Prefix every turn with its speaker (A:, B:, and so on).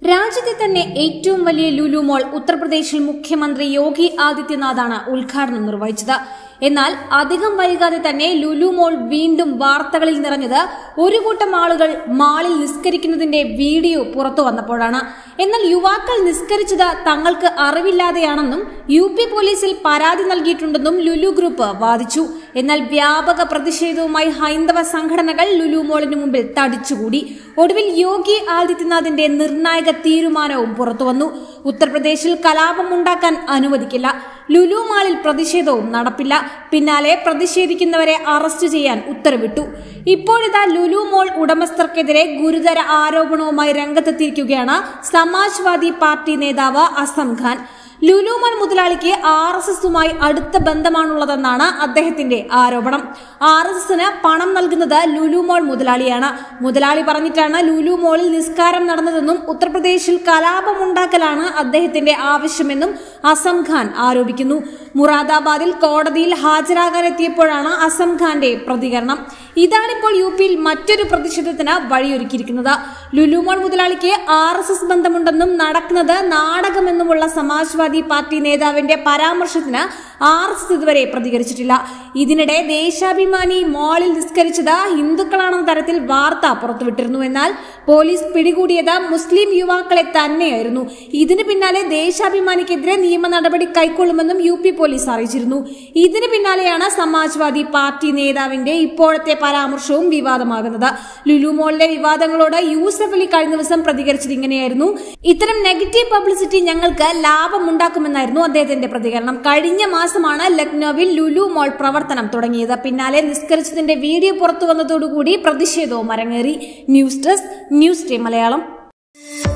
A: രാജ്യത്തെ തന്നെ ഏറ്റവും വലിയ ലുലു മോൾ ഉത്തർപ്രദേശിൽ മുഖ്യമന്ത്രി യോഗി ആദിത്യനാഥാണ് ഉദ്ഘാടനം നിർവഹിച്ചത് എന്നാൽ അധികം വൈകാതെ തന്നെ ലുലു മോൾ വീണ്ടും വാർത്തകളിൽ നിറഞ്ഞത് ഒരു കൂട്ടം ആളുകൾ മാളിൽ നിസ്കരിക്കുന്നതിന്റെ വീഡിയോ പുറത്തു വന്നപ്പോഴാണ് എന്നാൽ യുവാക്കൾ നിസ്കരിച്ചത് തങ്ങൾക്ക് അറിവില്ലാതെയാണെന്നും യു പി പോലീസിൽ പരാതി നൽകിയിട്ടുണ്ടെന്നും ലുലു ഗ്രൂപ്പ് വാദിച്ചു എന്നാൽ വ്യാപക പ്രതിഷേധവുമായി ഹൈന്ദവ സംഘടനകൾ ലുലു മോളിന് മുമ്പിൽ തടിച്ചുകൂടി ഒടുവിൽ യോഗി ആദിത്യനാഥിന്റെ നിർണായക തീരുമാനവും പുറത്തുവന്നു ഉത്തർപ്രദേശിൽ കലാപമുണ്ടാക്കാൻ അനുവദിക്കില്ല ലുലു മാളിൽ പ്രതിഷേധവും നടപ്പില്ല പിന്നാലെ പ്രതിഷേധിക്കുന്നവരെ അറസ്റ്റ് ചെയ്യാൻ ഉത്തരവിട്ടു ഇപ്പോഴിതാ ലുലു മോൾ ഉടമസ്ഥർക്കെതിരെ ഗുരുതര ആരോപണവുമായി രംഗത്തെത്തിയിരിക്കുകയാണ് സമാജ്വാദി പാർട്ടി നേതാവ് അസം ഖാൻ ലുലു മോൾ മുതലാളിക്ക് ആർ എസ് എസുമായി അടുത്ത ബന്ധമാണുള്ളതെന്നാണ് അദ്ദേഹത്തിന്റെ ആരോപണം ആർ എസ് എസിന് പണം നൽകുന്നത് ലുലു മോൾ മുതലാളിയാണ് മുതലാളി പറഞ്ഞിട്ടാണ് ലുലു മോളിൽ നിസ്കാരം നടന്നതെന്നും ഉത്തർപ്രദേശിൽ കലാപമുണ്ടാക്കലാണ് അദ്ദേഹത്തിന്റെ ആവശ്യമെന്നും അസം ഖാൻ ആരോപിക്കുന്നു മുറാദാബാദിൽ കോടതിയിൽ ഹാജരാകാനെത്തിയപ്പോഴാണ് അസം ഖാന്റെ പ്രതികരണം ഇതാണിപ്പോൾ യു പിയിൽ മറ്റൊരു പ്രതിഷേധത്തിന് വഴിയൊരുക്കിയിരിക്കുന്നത് ലുലു മോൾ മുതലാളിക്ക് ആർ എസ് എസ് ബന്ധമുണ്ടെന്നും നടക്കുന്നത് നാടകമെന്നുമുള്ള സമാജ്വാദി പാർട്ടി നേതാവിന്റെ പരാമർശത്തിന് ആർ എസ് എസ് ഇതുവരെ പ്രതികരിച്ചിട്ടില്ല ഇതിനിടെ ദേശാഭിമാനി മാളിൽ നിസ്കരിച്ചത് ഹിന്ദുക്കളാണെന്ന തരത്തിൽ വാർത്ത പുറത്തുവിട്ടിരുന്നു എന്നാൽ പോലീസ് പിടികൂടിയത് മുസ്ലിം യുവാക്കളെ തന്നെയായിരുന്നു ഇതിന് പിന്നാലെ ദേശാഭിമാനിക്കെതിരെ നിയമ നടപടി കൈക്കൊള്ളുമെന്നും യു പി പോലീസ് അറിയിച്ചിരുന്നു ഇതിന് പിന്നാലെയാണ് സമാജ്വാദി പാർട്ടി നേതാവിന്റെ ഇപ്പോഴത്തെ പരാമർശവും വിവാദമാകുന്നത് ലുലു മോളിലെ വിവാദങ്ങളോട് യൂസഫ് അലി കഴിഞ്ഞ ദിവസം പ്രതികരിച്ചത് ഇങ്ങനെയായിരുന്നു ഇത്തരം നെഗറ്റീവ് പബ്ലിസിറ്റി ഞങ്ങൾക്ക് ലാഭമുണ്ടാക്കുമെന്നായിരുന്നു അദ്ദേഹത്തിന്റെ പ്രതികരണം കഴിഞ്ഞ മാസമാണ് ലക്നൌവിൽ ലുലു മോൾ പ്രവർത്തനം തുടങ്ങിയത് പിന്നാലെ നിസ്കരിച്ചതിന്റെ വീഡിയോ പുറത്തു വന്നതോടുകൂടി പ്രതിഷേധവും അരങ്ങേറി news desk news day Malayalam